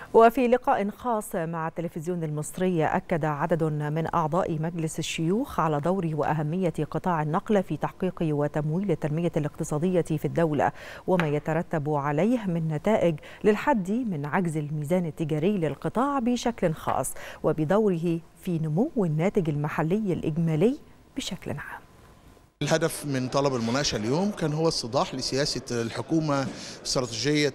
وفي لقاء خاص مع التلفزيون المصري أكد عدد من أعضاء مجلس الشيوخ على دور وأهمية قطاع النقل في تحقيق وتمويل التنمية الاقتصادية في الدولة وما يترتب عليه من نتائج للحد من عجز الميزان التجاري للقطاع بشكل خاص وبدوره في نمو الناتج المحلي الإجمالي بشكل عام الهدف من طلب المناقشة اليوم كان هو الصداح لسياسة الحكومة استراتيجية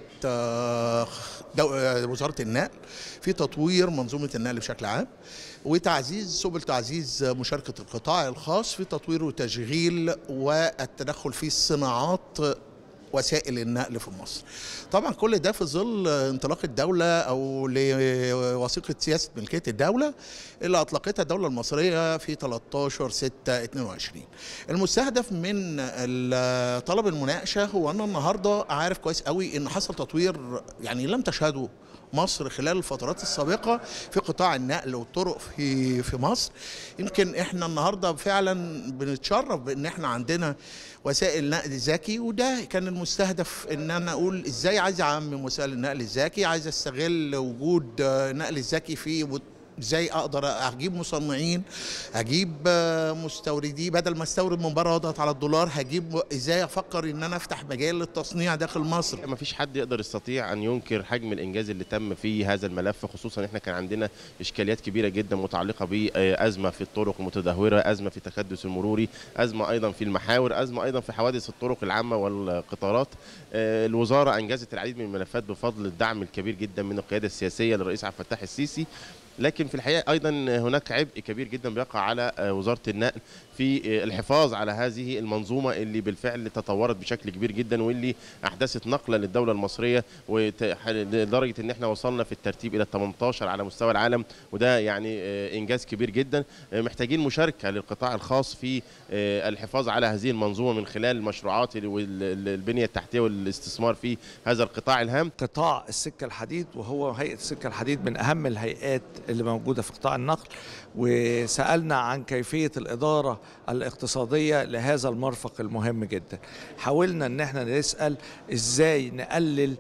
وزارة النقل في تطوير منظومة النقل بشكل عام وتعزيز سبل تعزيز مشاركة القطاع الخاص في تطوير وتشغيل والتدخل في الصناعات وسائل النقل في مصر طبعا كل ده في ظل انطلاق الدولة أو لوثيقة سياسة ملكية الدولة اللي أطلقتها الدولة المصرية في 13 6 22 المستهدف من طلب المناقشة هو أن النهاردة عارف كويس قوي أن حصل تطوير يعني لم تشهده مصر خلال الفترات السابقة في قطاع النقل والطرق في في مصر يمكن احنا النهارده فعلا بنتشرف بان احنا عندنا وسائل نقل ذكي وده كان المستهدف ان انا اقول ازاي عايز اعمم وسائل النقل الذكي عايز استغل وجود نقل الذكي في ازاي اقدر اجيب مصنعين اجيب مستوردي بدل ما استورد من بره واضغط على الدولار هجيب ازاي افكر ان انا افتح مجال للتصنيع داخل مصر ما فيش حد يقدر يستطيع ان ينكر حجم الانجاز اللي تم في هذا الملف خصوصا احنا كان عندنا اشكاليات كبيره جدا متعلقه بازمه في الطرق المتدهوره ازمه في التكدس المروري ازمه ايضا في المحاور ازمه ايضا في حوادث الطرق العامه والقطارات الوزاره انجزت العديد من الملفات بفضل الدعم الكبير جدا من القياده السياسيه للرئيس عبد الفتاح السيسي لكن في الحقيقه ايضا هناك عبء كبير جدا بيقع على وزاره النقل في الحفاظ على هذه المنظومه اللي بالفعل تطورت بشكل كبير جدا واللي احدثت نقله للدوله المصريه لدرجه ان احنا وصلنا في الترتيب الى 18 على مستوى العالم وده يعني انجاز كبير جدا محتاجين مشاركه للقطاع الخاص في الحفاظ على هذه المنظومه من خلال المشروعات والبنيه التحتيه والاستثمار في هذا القطاع الهام قطاع السكه الحديد وهو هيئه السكه الحديد من اهم الهيئات اللي موجودة في قطاع النقل وسألنا عن كيفية الإدارة الاقتصادية لهذا المرفق المهم جدا حاولنا ان احنا نسأل ازاي نقلل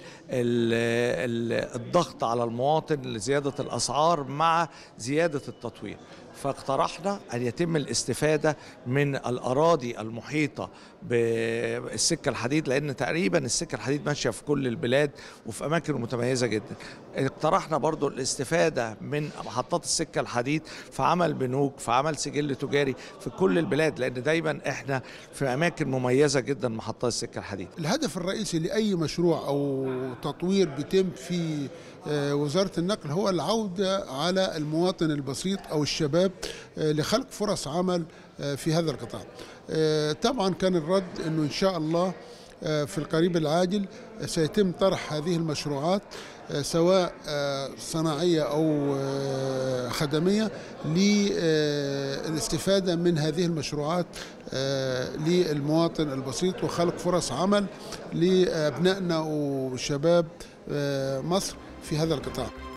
الضغط على المواطن لزيادة الأسعار مع زيادة التطوير فاقترحنا أن يتم الاستفادة من الأراضي المحيطة بالسكة الحديد لأن تقريبا السكة الحديد ماشية في كل البلاد وفي أماكن متميزة جدا اقترحنا برضو الاستفادة من محطات السكة الحديد في عمل بنوك في عمل سجل تجاري في كل البلاد لأن دايما احنا في أماكن مميزة جدا محطات السكة الحديد الهدف الرئيسي لأي مشروع أو تطوير بيتم في وزارة النقل هو العودة على المواطن البسيط أو الشباب لخلق فرص عمل في هذا القطاع طبعا كان الرد أنه إن شاء الله في القريب العاجل سيتم طرح هذه المشروعات سواء صناعية أو خدمية للاستفادة من هذه المشروعات للمواطن البسيط وخلق فرص عمل لأبنائنا وشباب مصر في هذا القطاع